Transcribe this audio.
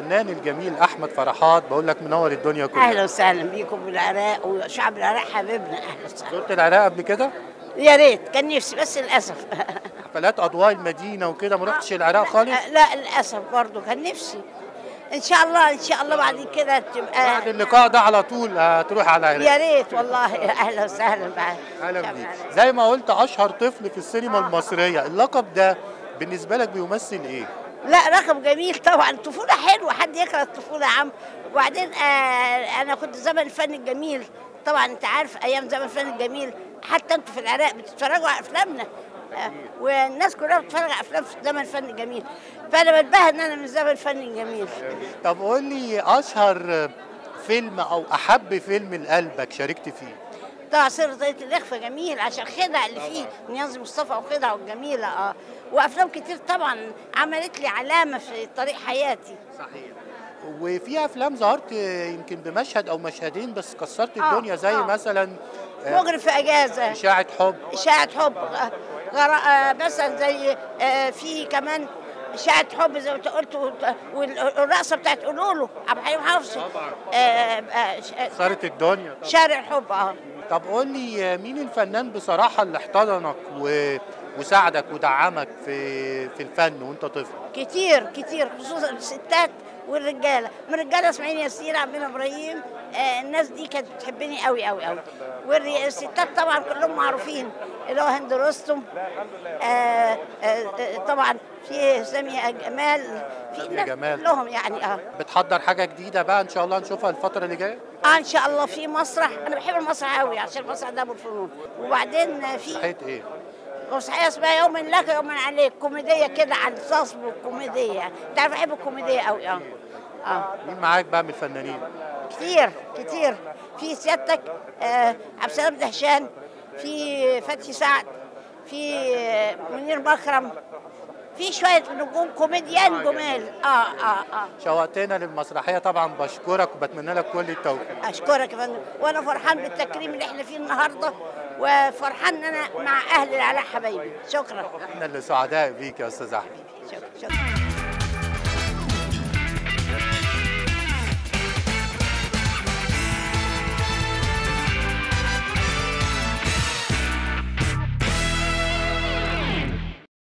الفنان الجميل احمد فرحات بقول لك منور الدنيا كلها اهلا وسهلا بيكم بالعراق وشعب العراق حبيبنا اهلا وسهلا زرت العراق قبل كده يا ريت كان نفسي بس للاسف حفلات اضواء المدينه وكده ما رحتش العراق خالص آه، لا للاسف برضو كان نفسي ان شاء الله ان شاء الله بعد كده تبقى بعد اللقاء ده على طول هتروح على العراق يا ريت والله اهلا وسهلا معاك اهلا شعب بيك العراق. زي ما قلت اشهر طفل في السينما المصريه اللقب ده بالنسبه لك بيمثل ايه لا رقم جميل طبعا الطفولة حلوة حد يكره الطفولة يا عم وبعدين آه أنا كنت زمن الفن الجميل طبعا أنت عارف أيام زمن الفن الجميل حتى أنتوا في العراق بتتفرجوا على أفلامنا آه والناس كلها بتتفرج على أفلام في زمن الفن الجميل فأنا بتباهى إن أنا من زمن الفن الجميل طب قول لي اشهر فيلم او احب فيلم لقلبك شاركت فيه طبعا سر طريقة الإخفاء جميل عشان الخدع اللي فيه نيازي مصطفى وخدعه الجميلة اه وأفلام كتير طبعا عملت لي علامة في طريق حياتي صحيح وفي افلام ظهرت يمكن بمشهد او مشهدين بس كسرت آه، الدنيا زي آه. مثلا آه، مجرم في أجازة اشاعه حب إشاعة حب آه، غرا... آه، مثلا زي آه، في كمان إشاعة حب زي ما أنت قلت وت- والرقصة بتاعت قولولو عبد الحليم حافظ آه، آه، ش- آه، كسرت الدنيا طبعا. شارع الحب اه طب قول لي مين الفنان بصراحه اللي احتضنك و... وساعدك ودعمك في في الفن وانت طفل كتير كتير خصوصا الستات والرجاله من الرجاله اسماعيل ياسين عبد ابراهيم آه الناس دي كانت بتحبني قوي قوي قوي والستات طبعا كلهم معروفين اللي هو هند رستم آه آه آه طبعا في سامية جمال في سامية ناس جمال. كلهم يعني اه بتحضر حاجه جديده بقى ان شاء الله نشوفها الفتره اللي جايه اه ان شاء الله في مسرح انا بحب المسرح قوي عشان المسرح ده ابو الفنون وبعدين آه، في صحيت ايه مسرحيه اسمها يوم لك يوم عليك كوميديه كده عن صصب وكوميديه انت عارف بحب الكوميديه قوي اه اه مين معاك بقى من الفنانين كتير كتير في سيادتك آه عبد السلام دهشان في فتحي سعد في آه، منير مكرم في شويه نجوم كوميديان جمال اه اه اه شوقتنا للمسرحيه طبعا بشكرك وبتمنى لك كل التوفيق اشكرك يا فندم وانا فرحان بالتكريم اللي احنا فيه النهارده وفرحان ان انا مع اهل العلاء حبايبي شكرا احنا اللي سعداء بيك يا استاذ احمد شكرا, شكرا.